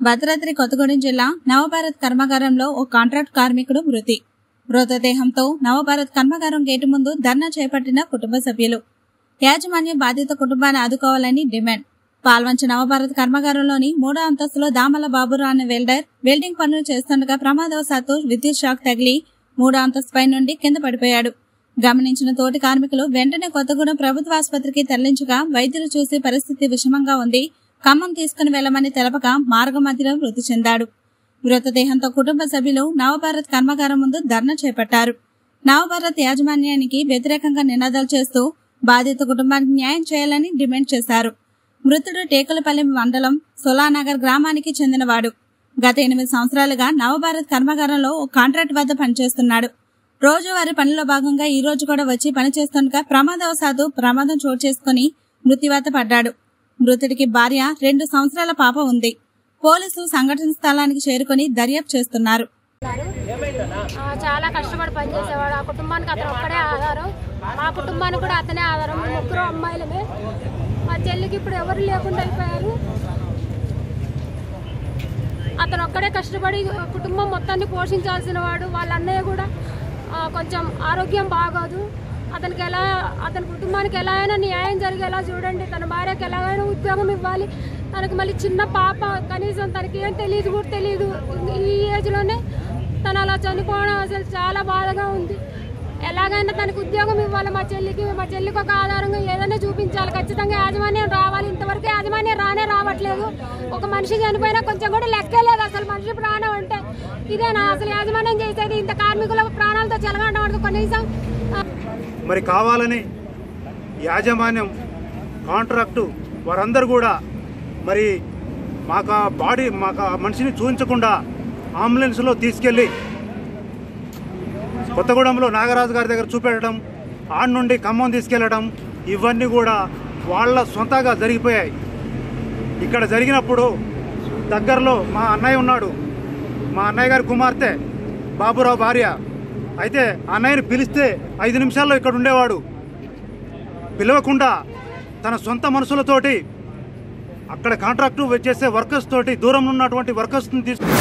భద్రాద్రి కొత్తగూడెం జిల్లా నవభారత్ కర్మాగారంలో ఓ కాంట్రాక్ట్ కార్మికుడు మృతి మృతదేహంతో నవభారత్ కర్మాగారం గేటు ముందు ధర్నా చేపట్టిన కుటుంబ సభ్యులు యాజమాన్యం బాధిత కుటుంబాన్ని ఆదుకోవాలని డిమాండ్ పాల్వంచ నవభారత్ కర్మాగారంలోని మూడో అంతస్తులో దామల బాబురా అనే వెల్డర్ వెల్డింగ్ పనులు చేస్తుండగా ప్రమాదవశాత్తు విద్యుత్ షాక్ తగిలి మూడో అంతస్తుపై నుండి కింద పడిపోయాడు గమనించిన తోటి కార్మికులు వెంటనే కొత్తగూడెం ప్రభుత్వ ఆసుపత్రికి తరలించగా వైద్యులు చూసి పరిస్థితి విషమంగా ఉంది ఖమ్మం తీసుకుని వెళ్లమని తెలపక మార్గ మధ్యలో మృతి చెందాడు మృతదేహంతో కుటుంబ సభ్యులు నవభారత్ కర్మాగారం ముందు ధర్నా చేపట్టారు నవభారత్ యాజమాన్యానికి వ్యతిరేకంగా నినాదాలు చేస్తూ బాధిత కుటుంబానికి న్యాయం చేయాలని డిమాండ్ చేశారు మృతుడు టేకులపల్లి మండలం సోలానగర్ గ్రామానికి చెందినవాడు గత ఎనిమిది సంవత్సరాలుగా నవభారత్ కర్మాగారంలో ఓ కాంట్రాక్ట్ వద్ద పనిచేస్తున్నాడు రోజువారీ పనిలో భాగంగా ఈ రోజు కూడా వచ్చి పనిచేస్తుండగా ప్రమాదవశాత్తు ప్రమాదం చోటు చేసుకుని మృత్యువాత పడ్డాడు మృతుడికి భార్య రెండు సంవత్సరాల పాప ఉంది పోలీసులు సంఘటన స్థలానికి చేరుకుని దర్యాప్తు చేస్తున్నారు ఆ, చాలా కష్టపడి పనిచేసేవాడు ఆ కుటుంబానికి అతను ఒక్కడే ఆధారం మా కుటుంబానికి కూడా అతనే ఆధారం మేము ముగ్గురు అమ్మాయిలమే మా చెల్లికి ఇప్పుడు ఎవరు లేకుండా అయిపోయారు అతను ఒక్కడే కష్టపడి కుటుంబం మొత్తాన్ని పోషించాల్సిన వాడు వాళ్ళ అన్నయ్య కూడా ఆ, కొంచెం ఆరోగ్యం బాగోదు అతనికి ఎలా అతని కుటుంబానికి ఎలా అయినా న్యాయం జరిగేలా చూడండి తన భార్యకి ఎలాగైనా ఉద్యోగం ఇవ్వాలి తనకి మళ్ళీ చిన్న పాప కనీసం తనకి ఏం తెలియదు కూడా తెలియదు ఈ ఏజ్లోనే తను అలా చనిపోవడం అసలు చాలా బాధగా ఉంది ఎలాగైనా తనకు ఉద్యోగం ఇవ్వాలి మా చెల్లికి మా చెల్లికి ఒక ఆధారంగా ఏదైనా చూపించాలి ఖచ్చితంగా యాజమాన్యం రావాలి ఇంతవరకు యాజమాన్యం రానే రావట్లేదు ఒక మనిషి చనిపోయినా కొంచెం కూడా లెక్కే లేదు అసలు మనిషి ప్రాణం అంటే ఇదేనా అసలు యాజమాన్యం చేసేది ఇంత కార్మికుల ప్రాణాలతో చెలగడం అంటే కనీసం ఆ, మరి కావాలని యాజమాన్యం కాంట్రాక్టు వారందరూ కూడా మరి మాకు ఆ బాడీ మాకు ఆ మనిషిని చూపించకుండా అంబులెన్స్లో తీసుకెళ్ళి కొత్తగూడెంలో నాగరాజు గారి దగ్గర చూపెట్టడం ఆడ నుండి ఖమ్మం తీసుకెళ్ళడం ఇవన్నీ కూడా వాళ్ళ సొంతగా జరిగిపోయాయి ఇక్కడ జరిగినప్పుడు దగ్గరలో మా అన్నయ్య ఉన్నాడు మా అన్నయ్య గారి కుమార్తె బాబురావు భార్య అయితే అన్నయ్యని పిలిస్తే ఐదు నిమిషాల్లో ఇక్కడ ఉండేవాడు పిలవకుండా తన సొంత మనుషులతోటి అక్కడ కాంట్రాక్టు చేసే వర్కర్స్ తోటి దూరం ఉన్నటువంటి వర్కర్స్ని తీసుకు